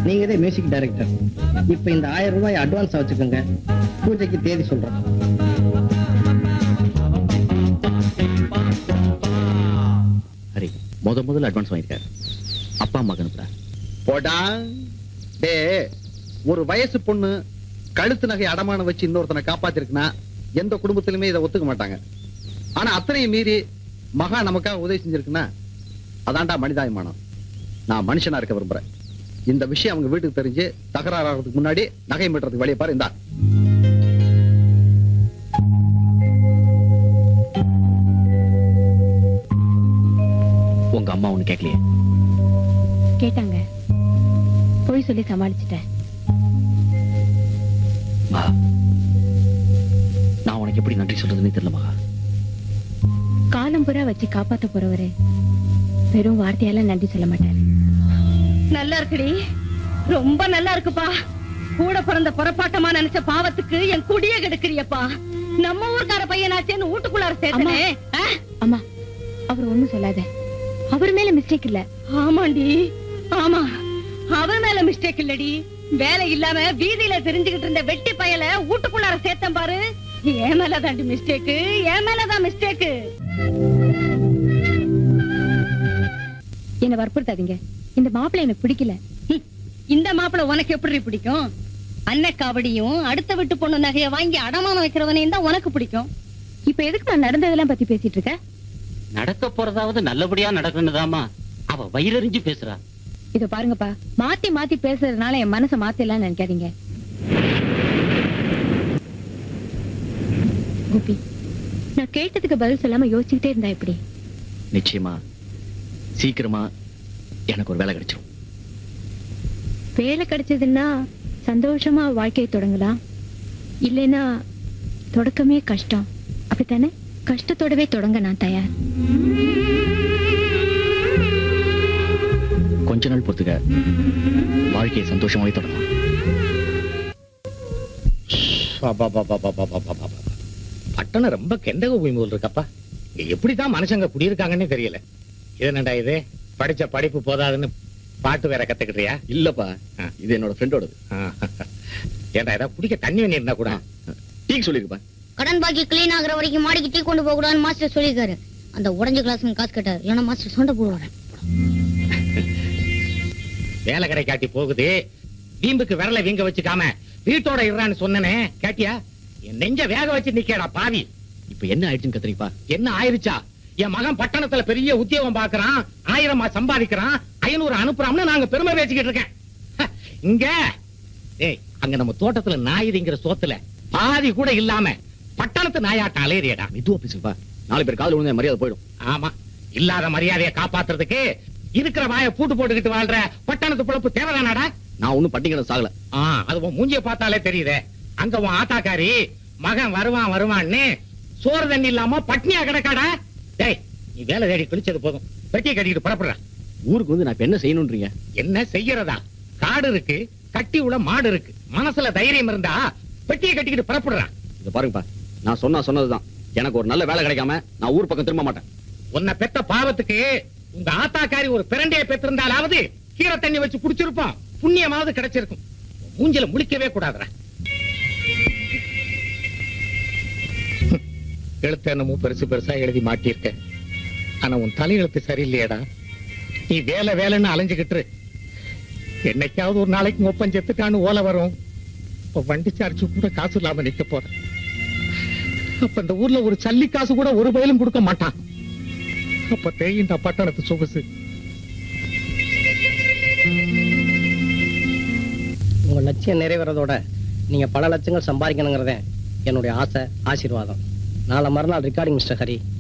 நீங்க தான் music director இப்ப இந்த ஆயிரம் ரூபாய் அட்வான்ஸ் வச்சுக்கோங்க பூஜைக்கு தேதி சொல்றேன் ஹரி முத முதல்ல அட்வான்ஸ் வாங்கியிருக்காரு அப்பா அம்மா அனுப்புறாரு போடா டே ஒரு வயசு பொண்ணு கழுத்து நகை அடமானம் வச்சு இன்னொருத்தனை காப்பாத்திருக்குன்னா எந்த குடும்பத்திலுமே இதை ஒத்துக்க மாட்டாங்க ஆனா அத்தனையும் மீறி மகா நமக்காக உதவி செஞ்சிருக்குன்னா அதான்டா மனிதாபிமானம் நான் மனுஷனா இருக்க விரும்புறேன் இந்த விஷயம் அவங்க வீட்டுக்கு தெரிஞ்சு தகராறு ஆகிறதுக்கு முன்னாடி நகை மீட்டுறதுக்கு வழியை பாரு இந்தா உங்க அம்மா ஒண்ணு கேட்கலையே கேட்டாங்க பொய் சொல்லி சமாளிச்சிட்டேன் மகா நான் உனக்கு எப்படி நன்றி சொல்றதுன்னு தெரியல மகா காலம் புறா வச்சு காப்பாத்த போறவரு வெறும் வார்த்தையால நன்றி சொல்ல மாட்டாரு நல்லா இருக்குடி ரொம்ப நல்லா இருக்குப்பா கூட பிறந்த புறப்பாட்டமா நினைச்ச பாவத்துக்கு என் குடிய கெடுக்கிறியப்பா நம்ம ஊர்க்கார பையனாச்சேன்னு வீட்டுக்குள்ளார சேர்த்தனே ஆ? அம்மா அவர் ஒண்ணும் சொல்லாத அவர் மேல மிஸ்டேக் இல்ல ஆமாண்டி ஆமா அவன் மேல மிஸ்டேக் இல்லடி வேலை இல்லாம வீதியில தெரிஞ்சுக்கிட்டு இருந்த வெட்டி பயல வீட்டுக்குள்ளார சேர்த்தேன் பாரு என் மேலதாண்டி மிஸ்டேக்கு என் மேலதான் மிஸ்டேக்கு என்ன வற்புறுத்தாதீங்க இந்த மாப்பிள்ளை எனக்கு பிடிக்கல இந்த மாப்பிள உனக்கு எப்படி பிடிக்கும் அன்னக்காவடியும் அடுத்த வீட்டு பொண்ணு நகைய வாங்கி அடமானம் வைக்கிறவனையும் தான் உனக்கு பிடிக்கும் இப்ப எதுக்கு நான் நடந்ததெல்லாம் பத்தி பேசிட்டு இருக்க நடக்க போறதாவது நல்லபடியா நடக்கணுதாமா அவ வயிறறிஞ்சு பேசுறா இத பாருங்கப்பா மாத்தி மாத்தி பேசுறதுனால என் மனசை மாத்திடலாம் நினைக்காதீங்க கோபி நான் கேட்டதுக்கு பதில் சொல்லாம யோசிச்சுக்கிட்டே இருந்தா எப்படி நிச்சயமா சீக்கிரமா எனக்கு ஒரு வேலை கிடைச்சிரும் வேலை கிடைச்சதுன்னா சந்தோஷமா வாழ்க்கையை தொடங்கலாம் இல்லைன்னா தொடக்கமே கஷ்டம் அப்படித்தானே கஷ்டத்தோடவே தொடங்க நான் தயார் கொஞ்ச நாள் பொறுத்துக்க வாழ்க்கையை சந்தோஷமாவே தொடங்கலாம் பட்டணம் ரொம்ப கெண்டக பூமி போல் இருக்கப்பா இங்க எப்படிதான் மனுஷங்க குடியிருக்காங்கன்னே தெரியல இது என்னடா இது படிச்ச படிப்பு போதாதுன்னு பாட்டு வேற கத்துக்கிறியா இல்லப்பா ஆ. இது என்னோட ஃப்ரெண்டோடது ஏன்டா ஏதாவது குடிக்க தண்ணி வேணி இருந்தா கூட டீ சொல்லிருப்பா கடன் பாக்கி கிளீன் ஆகுற வரைக்கும் மாடிக்கு டீ கொண்டு போக கூடாதுன்னு மாஸ்டர் சொல்லியிருக்காரு அந்த உடஞ்ச கிளாஸ் காசு கேட்டாரு இல்லைன்னா மாஸ்டர் சண்டை போடுவாரு வேலை கிடைக்காட்டி போகுது வீம்புக்கு விரல வீங்க வச்சுக்காம வீட்டோட இருறான்னு சொன்னனே கேட்டியா என் நெஞ்ச வேக வச்சு நிக்கடா பாவி இப்ப என்ன ஆயிடுச்சுன்னு கத்துறீப்பா என்ன ஆயிருச்சா என் மகன் பட்டணத்துல பெரிய உத்தியோகம் பாக்குறான் ஆயிரமா சம்பாதிக்கிறான் ஐநூறு அனுப்புறான்னு நாங்க பெருமை பேசிக்கிட்டு இருக்கேன் ஹ, இங்க ஏய் அங்க நம்ம தோட்டத்துல நாய் திங்கிற சோத்துல பாதி கூட இல்லாம பட்டணத்து நாயாட்டம் அலையறியடா மெதுவா பேசுப்பா நாலு பேர் காதல் விழுந்த மரியாதை போயிடும் ஆமா இல்லாத மரியாதையை காப்பாத்துறதுக்கு இருக்கிற வாயை பூட்டு போட்டுக்கிட்டு வாழ்ற பட்டணத்து பிழப்பு தேவைதானாடா நான் ஒண்ணும் பட்டிங்கட சாகல ஆ அது உன் மூஞ்சிய பார்த்தாலே தெரியுதே அங்க உன் ஆத்தாக்காரி மகன் வருவான் வருவான்னு சோறு தண்ணி இல்லாம பட்னியா கிடக்காடா டேய் நீ வேலை தேடி கிழிச்சது போதும் பெட்டியை கட்டிக்கிட்டு புறப்படுற ஊருக்கு வந்து நான் இப்ப என்ன செய்யணும்ன்றீங்க என்ன செய்யறதா காடு இருக்கு கட்டி உள்ள மாடு இருக்கு மனசுல தைரியம் இருந்தா பெட்டியை கட்டிக்கிட்டு புறப்படுறான் இத பாருங்கப்பா நான் சொன்னா சொன்னதுதான் எனக்கு ஒரு நல்ல வேலை கிடைக்காம நான் ஊர் பக்கம் திரும்ப மாட்டேன் உன்னை பெத்த பாவத்துக்கு உங்க ஆத்தாக்காரி ஒரு பிரண்டைய பெற்றிருந்தாலாவது கீரை தண்ணி வச்சு குடிச்சிருப்போம் புண்ணியமாவது கிடைச்சிருக்கும் உன் மூஞ்சில முழிக்கவே கூடாதுடா ஹம், எழுத்து என்னமோ பெருசு பெருசா எழுதி மாட்டியிருக்க ஆனா உன் தலையெழுத்து சரியில்லையேடா நீ வேலை வேலைன்னு அலைஞ்சுகிட்டு இரு. என்னைக்காவது ஒரு நாளைக்கு ஒப்பம் செத்துட்டான்னு ஓலை வரும் இப்ப வண்டி சார்ஜ் கூட காசு இல்லாம நிக்க போறேன் அப்ப இந்த ஊர்ல ஒரு சல்லி காசு கூட ஒரு பயிலும் கொடுக்க மாட்டான் அப்ப தேயின் பட்டணத்து சொகுசு உங்க லட்சியம் நிறைவேறதோட நீங்க பல லட்சங்கள் சம்பாதிக்கணுங்கிறதே என்னுடைய ஆசை ஆசீர்வாதம் நாளை மறுநாள் ரெக்கார்டிங் மிஸ்டர் ஹரி